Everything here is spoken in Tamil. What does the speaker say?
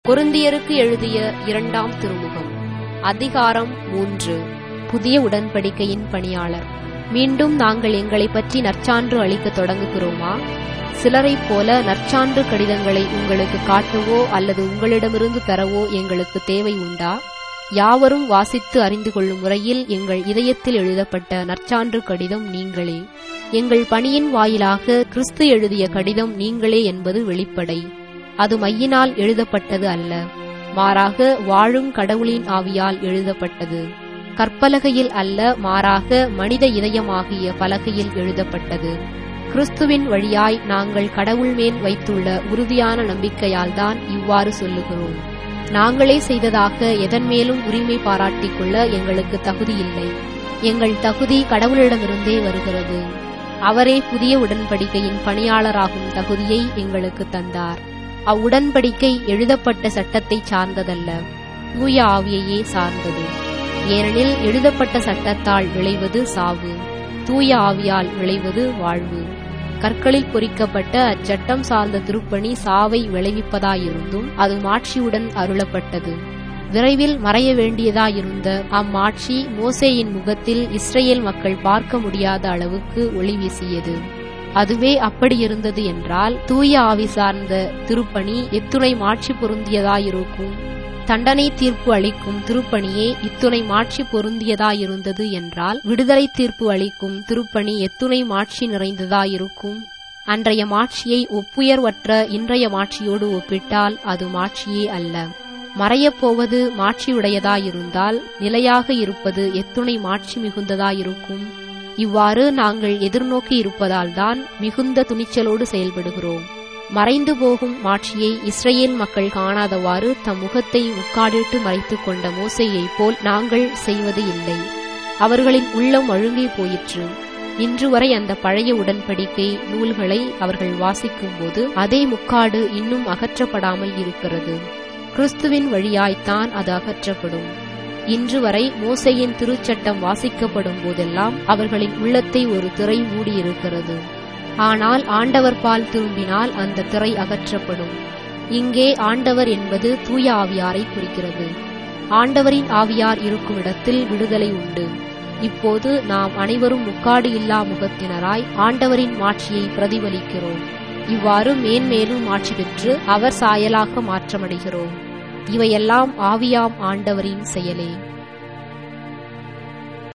கொரிந்தியருக்கு எழுதிய இரண்டாம் திருமுகம் அதிகாரம் மூன்று புதிய உடன்படிக்கையின் பணியாளர் மீண்டும் நாங்கள் எங்களைப் பற்றி நற்சான்று அளிக்கத் தொடங்குகிறோமா சிலரைப் போல நற்சான்று கடிதங்களை உங்களுக்கு காட்டவோ அல்லது உங்களிடமிருந்து பெறவோ எங்களுக்கு தேவை உண்டா யாவரும் வாசித்து அறிந்து கொள்ளும் முறையில் எங்கள் இதயத்தில் எழுதப்பட்ட நற்சான்று கடிதம் நீங்களே எங்கள் பணியின் வாயிலாக கிறிஸ்து எழுதிய கடிதம் நீங்களே என்பது வெளிப்படை அது மையினால் எழுதப்பட்டது அல்ல மாறாக வாழும் கடவுளின் ஆவியால் எழுதப்பட்டது கற்பலகையில் அல்ல மாறாக மனித இதயமாகிய பலகையில் எழுதப்பட்டது கிறிஸ்துவின் வழியாய் நாங்கள் கடவுள் மேல் வைத்துள்ள உறுதியான நம்பிக்கையால்தான் இவ்வாறு சொல்லுகிறோம் நாங்களே செய்ததாக எதன் மேலும் உரிமை பாராட்டிக் கொள்ள எங்களுக்கு தகுதியில்லை எங்கள் தகுதி கடவுளிடமிருந்தே வருகிறது அவரே புதிய உடன்படிக்கையின் பணியாளராகும் தகுதியை எங்களுக்கு தந்தார் அவ்வுடன்படிக்கை எழுதப்பட்ட சட்டத்தை சார்ந்ததல்ல தூய ஆவியையே சார்ந்தது ஏனெனில் எழுதப்பட்ட சட்டத்தால் விளைவது சாவு தூய ஆவியால் விளைவது வாழ்வு கற்களில் பொறிக்கப்பட்ட அச்சட்டம் சார்ந்த திருப்பணி சாவை விளைவிப்பதாயிருந்தும் அது மாட்சியுடன் அருளப்பட்டது விரைவில் மறைய வேண்டியதாயிருந்த அம்மாட்சி மோசேயின் முகத்தில் இஸ்ரேல் மக்கள் பார்க்க முடியாத அளவுக்கு ஒளி வீசியது அதுவே அப்படியிருந்தது என்றால் தூய ஆவி சார்ந்த திருப்பணி எத்துணை மாட்சி பொருந்தியதாயிருக்கும் தண்டனை தீர்ப்பு அளிக்கும் திருப்பணியே இத்துணை மாட்சி பொருந்தியதாயிருந்தது என்றால் விடுதலை தீர்ப்பு அளிக்கும் திருப்பணி எத்துணை மாட்சி நிறைந்ததாயிருக்கும் அன்றைய மாட்சியை ஒப்புயர்வற்ற இன்றைய மாட்சியோடு ஒப்பிட்டால் அது மாட்சியே அல்ல மறையப்போவது மாட்சியுடையதாயிருந்தால் நிலையாக இருப்பது எத்துணை மாட்சி மிகுந்ததாயிருக்கும் இவ்வாறு நாங்கள் எதிர்நோக்கி இருப்பதால்தான் மிகுந்த துணிச்சலோடு செயல்படுகிறோம் மறைந்து போகும் மாட்சியை இஸ்ரேல் மக்கள் காணாதவாறு தம் முகத்தை முக்காடிட்டு மறைத்துக் கொண்ட மோசையைப் போல் நாங்கள் செய்வது இல்லை அவர்களின் உள்ளம் அழுங்கி போயிற்று இன்று வரை அந்த பழைய உடன்படிக்கை நூல்களை அவர்கள் வாசிக்கும்போது அதே முக்காடு இன்னும் அகற்றப்படாமல் இருக்கிறது கிறிஸ்துவின் வழியாய்த்தான் அது அகற்றப்படும் இன்று வரை மோசையின் திருச்சட்டம் வாசிக்கப்படும் போதெல்லாம் அவர்களின் உள்ளத்தை ஒரு திரை மூடியிருக்கிறது ஆனால் ஆண்டவர் பால் திரும்பினால் அந்த திரை அகற்றப்படும் இங்கே ஆண்டவர் என்பது தூய ஆவியாரை குறிக்கிறது ஆண்டவரின் ஆவியார் இருக்கும் இடத்தில் விடுதலை உண்டு இப்போது நாம் அனைவரும் முக்காடு இல்லா முகத்தினராய் ஆண்டவரின் மாட்சியை பிரதிபலிக்கிறோம் இவ்வாறு மேன்மேலும் மாட்சி பெற்று அவர் சாயலாக மாற்றமடைகிறோம் இவையெல்லாம் ஆவியாம் ஆண்டவரின் செயலே